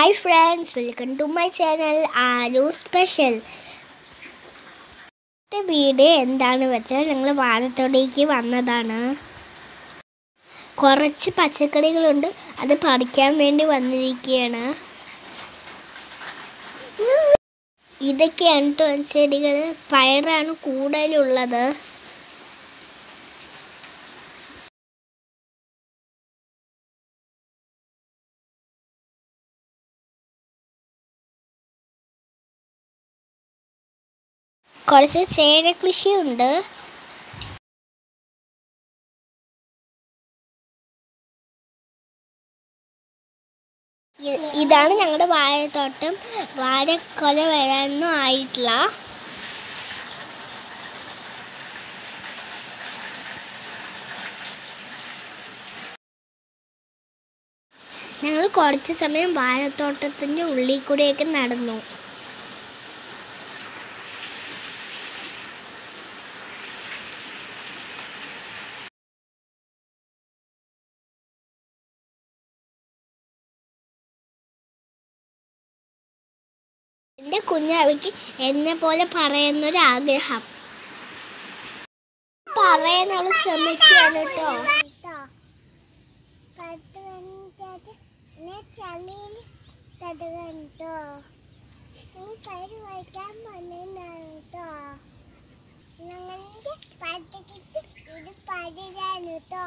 hi friends welcome to my channel aloo special ഇന്നത്തെ വീട് എന്താണ് വെച്ചാൽ ഞങ്ങൾ വാഴത്തോടേക്ക് വന്നതാണ് കുറച്ച് പച്ചക്കറികളുണ്ട് അത് പറിക്കാൻ വേണ്ടി വന്നിരിക്കുകയാണ് ഇതൊക്കെയാണ് കേട്ടോ ചെടികൾ പയറാണ് കൂടുതലുള്ളത് കുറച്ച് ചേന കൃഷിയുണ്ട് ഇ- ഇതാണ് ഞങ്ങളുടെ വാഴത്തോട്ടം വാഴക്കൊല വരാനൊന്നും ആയിട്ടില്ല ഞങ്ങൾ കുറച്ച് സമയം വാഴത്തോട്ടത്തിൻ്റെ ഉള്ളിൽ കൂടെയൊക്കെ നടന്നു എൻ്റെ കുഞ്ഞാവയ്ക്ക് എന്നെ പോലെ പറയുന്നൊരു ആഗ്രഹം പറയാൻ അവൾ ശ്രമിക്കുകയാണ് കേട്ടോ ചളിയിൽ തടകണ്ടോ പയറ് വയ്ക്കാൻ വന്നതാണ് കേട്ടോ ഞങ്ങളുടെ പദ്ധതിക്ക് ഇത് പതിരാണ് കേട്ടോ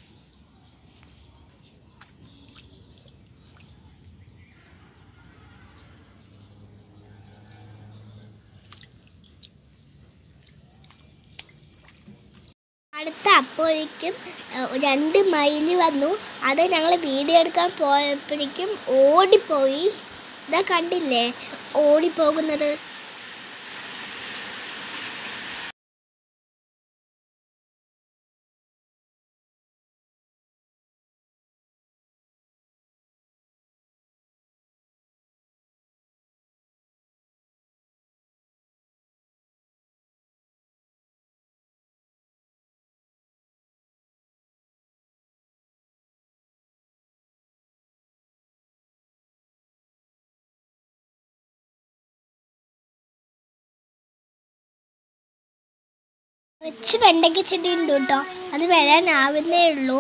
അടുത്ത അപ്പോഴേക്കും ഏഹ്, രണ്ട് മൈൽ വന്നു അത് ഞങ്ങൾ വീഡിയോ എടുക്കാൻ പോയപ്പോഴേക്കും ഓടിപ്പോയി ഇതാ കണ്ടില്ലേ ഓടിപ്പോകുന്നത് വെച്ച് വെണ്ടയ്ക്ക ചെടി ഉണ്ട് കേട്ടോ അത് വരാനാവുന്നേ ഉള്ളൂ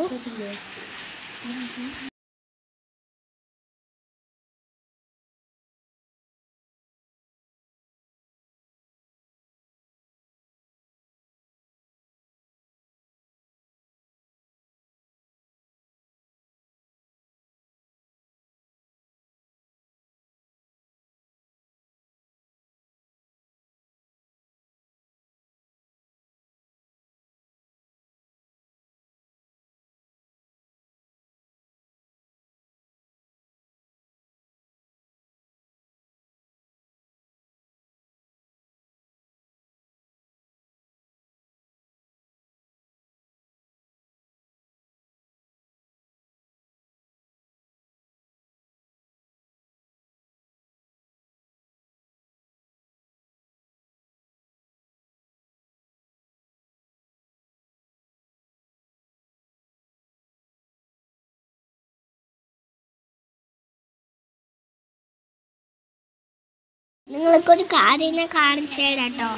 നിങ്ങൾക്കൊരു കാര്യം ഞാൻ കാണിച്ചു തരാം കേട്ടോ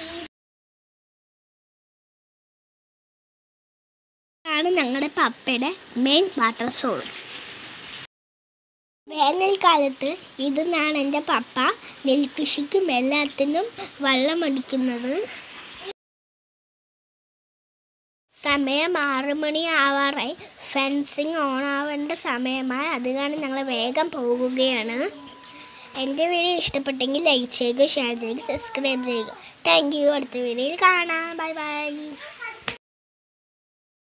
ആണ് ഞങ്ങളുടെ പപ്പയുടെ മെയിൻ വാട്ടർ സോഴ്സ് വേനൽക്കാലത്ത് ഇതിന്നാണ് എൻ്റെ പപ്പ നെൽകൃഷിക്കും എല്ലാത്തിനും വെള്ളം അടിക്കുന്നത് സമയം ആറു മണി ആവാറായി ഫെൻസിങ് ഓൺ ആവേണ്ട സമയമായി അത് കാരണം ഞങ്ങൾ വേഗം പോകുകയാണ് എൻ്റെ വീഡിയോ ഇഷ്ടപ്പെട്ടെങ്കിൽ ലൈക്ക് ചെയ്യുക ഷെയർ ചെയ്യുക സബ്സ്ക്രൈബ് ചെയ്യുക താങ്ക് യു അടുത്ത വീഡിയോയിൽ കാണാം ബൈ ബൈ